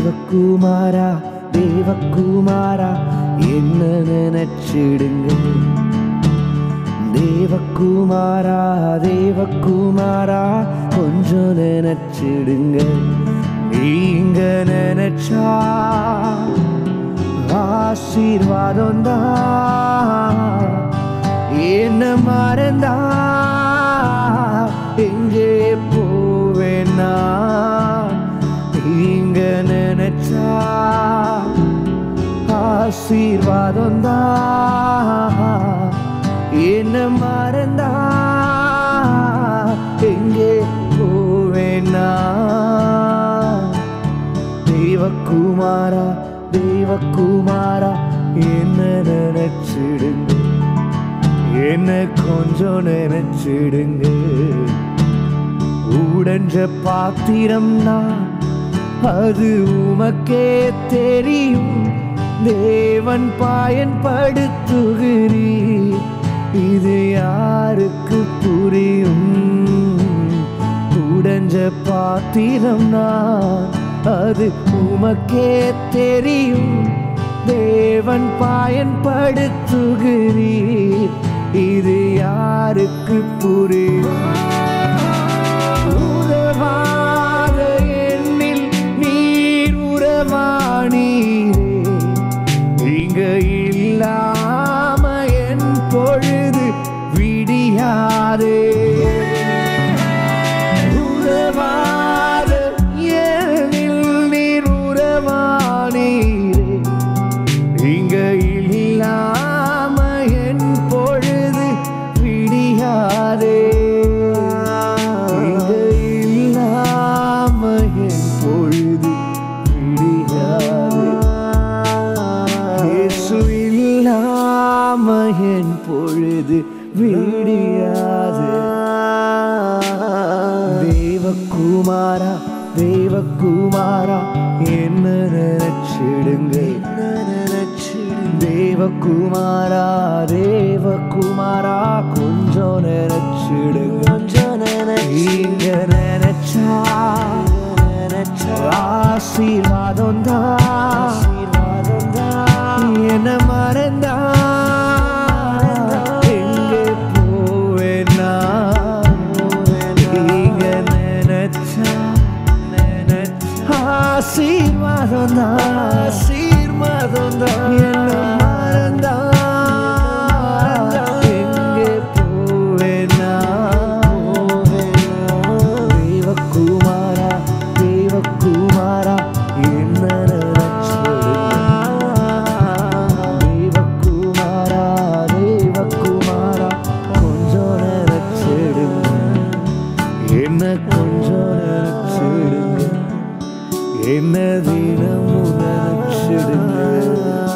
தேவகுமாரா தேவகுமாரா என்ன நினைச்சிடுங்க தேவகுமாரா தேவகுமாரா கொஞ்சம் நினைச்சிடுங்க நீங்க நினைச்சா ஆசீர்வாதம் தான் என்ன மறந்தா எங்கே போவேனா நீங்க நினைச்சா ஆசீர்வாதம் தான் என்ன மறந்தா எங்கே போவேனா தெய்வக்குமாரா தெய்வக்குமாரா என்ன நினைச்சிடுங்க என்ன கொஞ்சம் நினைச்சிடுங்க உடஞ்ச பாத்திரம் நான் அது உமக்கே தெரியும் தேவன் பயன்படுத்துகிறீ இது யாருக்கு புரியும் உடஞ்ச பாத்திரம் நான் அது உமக்கே தெரியும் தேவன் பயன்படுத்துகிறீர் இது யாருக்கு புரியும் உறவாத என்னில் நீர் உறவானீரே இங்க இல்லாம என் பொழுது விடியாதே உறவாத என்னில் நீர் உறவானீரே இங்க இல்லாம என் பொழுது விடியாதே இங்க இல்லாம என் பொழுது விடியாதே இயேசு இல்லாம என் பொழுது விடியாதே தேவகுமாரா தேவகுமாரா என்ன நினைச்சிடுங்க தேவகுமாரா தேவகுமாரா கொஞ்சம் நினைச்சிடுங்க கொஞ்சம் நீங்க நினைச்சா ஆசீர்வாதம் தான் ஆசீர்வாதம் தான் என்ன மறந்தா எங்கே போவேனா நீங்க நினைச்சா நினைச்சா ஆசீர்வாதம் தான் ஆசீர்வாதம் தான் என்ன மறந்தா எங்கே போவேனா தேவகுமாரா தேவகுமாரா என்ன தேவகுமாரா தேவகுமாரா கொஞ்சம் நினைச்சிடுங்க என்ன கொஞ்சம் நினைச்சிடுங்க என்ன தினமும் நினைச்சிடுங்க